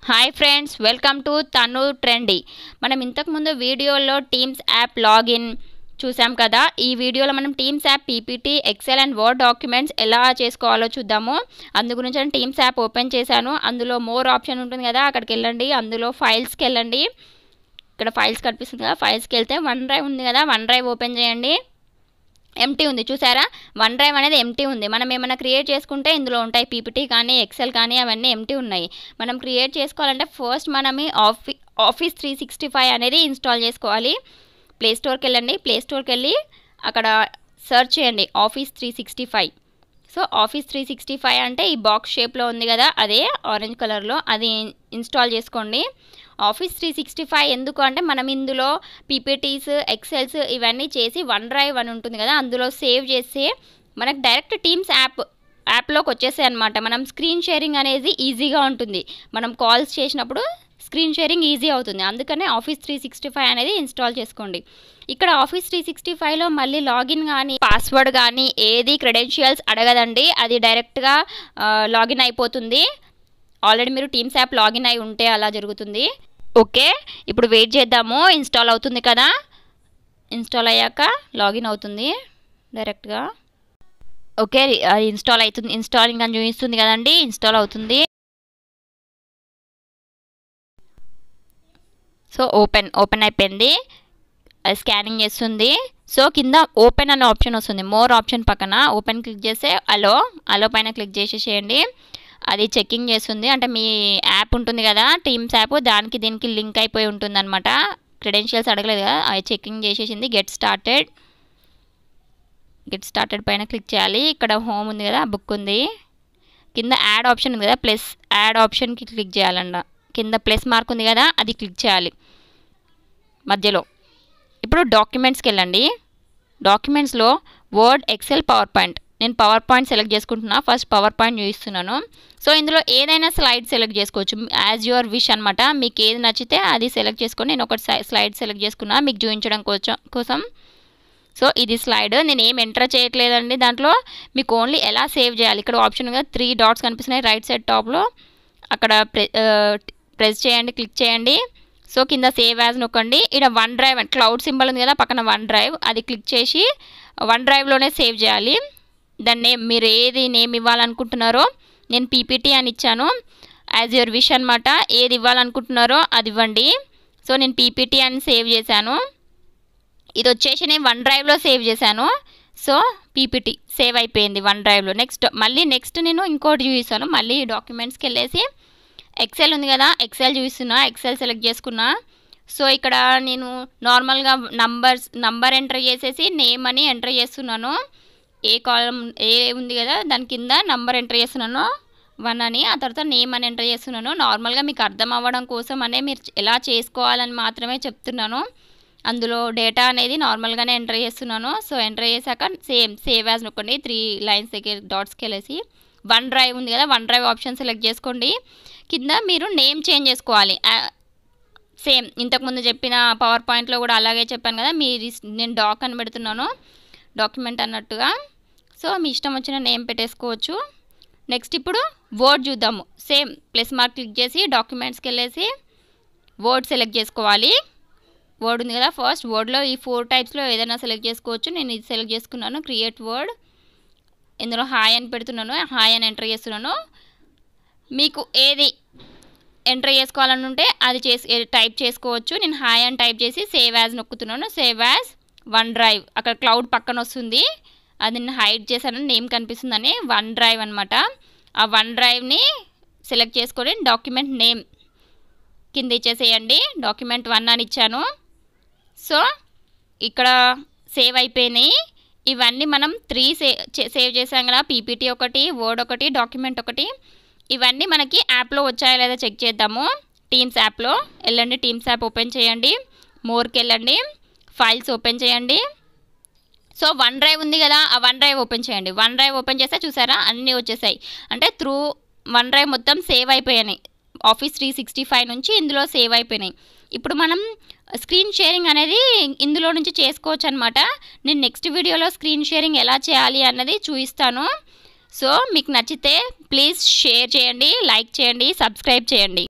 hi friends welcome to Tanu trendy మనం ఇంతకుముందు వీడియోలో టీమ్స్ యాప్ లాగిన్ చూసాం కదా ఈ వీడియోలో మనం Teams app PPT Excel and Word documents ఎలా చేసుకోవాలో చూద్దాము అందు గురించి నేను టీమ్స్ యాప్ ఓపెన్ చేశాను అందులో మోర్ ఆప్షన్ ఉంటుంది కదా అక్కడికి వెళ్ళండి అందులో ఫైల్స్కి వెళ్ళండి ఇక్కడ ఫైల్స్ కనిపిస్తుంది కదా ఫైల్స్కి వెళ్తే వన్ డ్రైవ్ ఉంది కదా వన్ డ్రైవ్ ఓపెన్ చేయండి ఎంటీ ఉంది చూసారా వన్ డ్రైవ్ అనేది ఎంటీ ఉంది మనం ఏమైనా క్రియేట్ చేసుకుంటే ఇందులో ఉంటాయి పీపీటీ కానీ ఎక్సెల్ కానీ అవన్నీ ఎంటీ ఉన్నాయి మనం క్రియేట్ చేసుకోవాలంటే ఫస్ట్ మనం ఈ ఆఫీ ఆఫీస్ త్రీ సిక్స్టీ ఫైవ్ అనేది ఇన్స్టాల్ చేసుకోవాలి ప్లే స్టోర్కి వెళ్ళండి ప్లే స్టోర్కి వెళ్ళి అక్కడ సెర్చ్ చేయండి Office three sixty five so Office three sixty five అంటే ఈ బాక్స్ షేప్లో ఉంది కదా అదే ఆరెంజ్ కలర్లో అది ఇన్స్టాల్ చేసుకోండి ఆఫీస్ త్రీ సిక్స్టీ ఫైవ్ ఎందుకు అంటే మనం ఇందులో పీపీటీస్ ఎక్సెల్స్ ఇవన్నీ చేసి వన్ డ్రైవ్ అని ఉంటుంది కదా అందులో సేవ్ చేస్తే మనకు డైరెక్ట్ టీమ్స్ యాప్ యాప్లోకి వచ్చేసాయి అనమాట మనం స్క్రీన్ షేరింగ్ అనేది ఈజీగా ఉంటుంది మనం కాల్స్ చేసినప్పుడు స్క్రీన్ షేరింగ్ ఈజీ అవుతుంది అందుకనే ఆఫీస్ త్రీ సిక్స్టీ ఫైవ్ అనేది ఇన్స్టాల్ చేసుకోండి ఇక్కడ ఆఫీస్ త్రీ సిక్స్టీ ఫైవ్లో మళ్ళీ లాగిన్ కానీ పాస్వర్డ్ కానీ ఏది క్రెడెన్షియల్స్ అడగదండి అది డైరెక్ట్గా లాగిన్ అయిపోతుంది ఆల్రెడీ మీరు టీమ్స్ యాప్ లాగిన్ అయి ఉంటే అలా జరుగుతుంది ఓకే ఇప్పుడు వెయిట్ చేద్దాము ఇన్స్టాల్ అవుతుంది కదా ఇన్స్టాల్ అయ్యాక లాగిన్ అవుతుంది డైరెక్ట్గా ఓకే అది ఇన్స్టాల్ అవుతుంది ఇన్స్టాలింగ్ అని చూపిస్తుంది కదండి ఇన్స్టాల్ అవుతుంది సో ఓపెన్ ఓపెన్ అయిపోయింది అది స్కానింగ్ చేస్తుంది సో కింద ఓపెన్ అనే ఆప్షన్ వస్తుంది మోర్ ఆప్షన్ పక్కన ఓపెన్ క్లిక్ చేస్తే అలో అలో పైన క్లిక్ చేసేసేయండి అది చెక్కింగ్ చేస్తుంది అంటే మీ యాప్ ఉంటుంది కదా టీమ్స్ యాప్ దానికి దీనికి లింక్ అయిపోయి ఉంటుంది అనమాట క్రెడెన్షియల్స్ అడగలేదు కదా అది చెక్కింగ్ చేసేసింది గెట్ స్టార్టెడ్ గెట్ స్టార్టెడ్ పైన క్లిక్ చేయాలి ఇక్కడ హోమ్ ఉంది కదా బుక్ ఉంది కింద యాడ్ ఆప్షన్ ఉంది కదా ప్లస్ యాడ్ ఆప్షన్కి క్లిక్ చేయాలంట కింద ప్లస్ మార్క్ ఉంది కదా అది క్లిక్ చేయాలి మధ్యలో ఇప్పుడు డాక్యుమెంట్స్కి వెళ్ళండి డాక్యుమెంట్స్లో వర్డ్ ఎక్సెల్ పవర్ పాయింట్ నేను పవర్ పాయింట్ సెలెక్ట్ చేసుకుంటున్నా ఫస్ట్ పవర్ పాయింట్ చూపిస్తున్నాను సో ఇందులో ఏదైనా స్లైడ్ సెలెక్ట్ చేసుకోవచ్చు యాజ్ యువర్ విష్ అనమాట మీకు ఏది నచ్చితే అది సెలెక్ట్ చేసుకొని నేను ఒక స్లైడ్ సెలెక్ట్ చేసుకున్నా మీకు చూపించడం కోసం కోసం సో ఇది స్లైడ్ నేను ఏం ఎంటర్ చేయట్లేదండి దాంట్లో మీకు ఓన్లీ ఎలా సేవ్ చేయాలి ఇక్కడ ఆప్షన్ కదా త్రీ డాట్స్ కనిపిస్తున్నాయి రైట్ సైడ్ టాప్లో అక్కడ ప్రె ప్రెస్ చేయండి క్లిక్ చేయండి సో కింద సేవ్ యాజ్ నొక్కండి ఇక్కడ వన్ డ్రైవ్ క్లౌడ్ సింబల్ ఉంది కదా పక్కన వన్ డ్రైవ్ అది క్లిక్ చేసి వన్ డ్రైవ్లోనే సేవ్ చేయాలి దాన్ని నేమ్ మీరు ఏది నేమ్ ఇవ్వాలనుకుంటున్నారో నేను పీపీటీ అని ఇచ్చాను యాజ్ యువర్ విష్ అనమాట ఏది ఇవ్వాలనుకుంటున్నారో అది ఇవ్వండి సో నేను పీపీటీ అని సేవ్ చేశాను ఇది వచ్చేసి నేను వన్ డ్రైవ్లో సేవ్ చేశాను సో పీపీటీ సేవ్ అయిపోయింది వన్ డ్రైవ్లో నెక్స్ట్ మళ్ళీ నెక్స్ట్ నేను ఇంకోటి చూపిస్తాను మళ్ళీ డాక్యుమెంట్స్కి వెళ్ళేసి ఎక్సెల్ ఉంది కదా ఎక్సెల్ చూపిస్తున్నా ఎక్సెల్ సెలెక్ట్ చేసుకున్నా సో ఇక్కడ నేను నార్మల్గా నంబర్స్ నంబర్ ఎంటర్ చేసేసి నేమ్ అని ఎంటర్ చేస్తున్నాను ఏ కాలం ఏ ఉంది కదా దాని కింద నంబర్ ఎంటర్ చేస్తున్నాను వన్ అని ఆ తర్వాత నేమ్ అని ఎంటర్ చేస్తున్నాను నార్మల్గా మీకు అర్థం అవ్వడం కోసం అనే మీరు ఎలా చేసుకోవాలని మాత్రమే చెప్తున్నాను అందులో డేటా అనేది నార్మల్గానే ఎంటర్ చేస్తున్నాను సో ఎంటర్ చేశాక సేమ్ సేవ్ యాజ్ నొక్కండి త్రీ లైన్స్ దగ్గర డాట్స్కి వెళ్ళేసి వన్ డ్రైవ్ ఉంది కదా వన్ డ్రైవ్ ఆప్షన్ సెలెక్ట్ చేసుకోండి కింద మీరు నేమ్ చేంజ్ చేసుకోవాలి సేమ్ ఇంతకుముందు చెప్పిన పవర్ పాయింట్లో కూడా అలాగే చెప్పాను కదా మీరు నేను డాక్ అని పెడుతున్నాను డాక్యుమెంట్ అన్నట్టుగా సో మీ ఇష్టం వచ్చిన నేమ్ పెట్టేసుకోవచ్చు నెక్స్ట్ ఇప్పుడు వర్డ్ చూద్దాము సేమ్ ప్లస్ మార్క్ క్లిక్ చేసి డాక్యుమెంట్స్కి వెళ్ళేసి వర్డ్ సెలెక్ట్ చేసుకోవాలి వర్డ్ ఉంది కదా ఫస్ట్ వర్డ్లో ఈ ఫోర్ టైప్స్లో ఏదైనా సెలెక్ట్ చేసుకోవచ్చు నేను ఇది సెలెక్ట్ చేసుకున్నాను క్రియేట్ వర్డ్ ఇందులో హాయ్ అని పెడుతున్నాను హాయ్ అని ఎంటర్ చేస్తున్నాను మీకు ఏది ఎంటర్ చేసుకోవాలని ఉంటే అది చేసి టైప్ చేసుకోవచ్చు నేను హాయ్ అని టైప్ చేసి సేవ్ యాజ్ నొక్కుతున్నాను సేవ్ యాజ్ వన్ డ్రైవ్ అక్కడ క్లౌడ్ పక్కన వస్తుంది అది నేను హైడ్ చేశాను నేమ్ కనిపిస్తుందని వన్ డ్రైవ్ అనమాట ఆ వన్ డ్రైవ్ని సెలెక్ట్ చేసుకొని డాక్యుమెంట్ నేమ్ కింద ఇచ్చేసేయండి డాక్యుమెంట్ వన్ అని ఇచ్చాను సో ఇక్కడ సేవ్ అయిపోయినాయి ఇవన్నీ మనం త్రీ సేవ్ సేవ్ చేసాం కదా పీపీటీ ఒకటి వర్డ్ ఒకటి డాక్యుమెంట్ ఒకటి ఇవన్నీ మనకి యాప్లో వచ్చాయో లేదా చెక్ చేద్దాము టీమ్స్ యాప్లో వెళ్ళండి టీమ్స్ యాప్ ఓపెన్ చేయండి మోర్కి వెళ్ళండి ఫైల్స్ ఓపెన్ చేయండి సో వన్ డ్రైవ్ ఉంది కదా ఆ వన్ డ్రైవ్ ఓపెన్ చేయండి వన్ డ్రైవ్ ఓపెన్ చేస్తే చూసారా అన్నీ వచ్చేసాయి అంటే త్రూ వన్ డ్రైవ్ మొత్తం సేవ్ అయిపోయాయి ఆఫీస్ త్రీ సిక్స్టీ ఫైవ్ నుంచి ఇందులో సేవ్ అయిపోయినాయి ఇప్పుడు మనం స్క్రీన్ షేరింగ్ అనేది ఇందులో నుంచి చేసుకోవచ్చు అనమాట నేను నెక్స్ట్ వీడియోలో స్క్రీన్ షేరింగ్ ఎలా చేయాలి అన్నది చూపిస్తాను సో మీకు నచ్చితే ప్లీజ్ షేర్ చేయండి లైక్ చేయండి సబ్స్క్రైబ్ చేయండి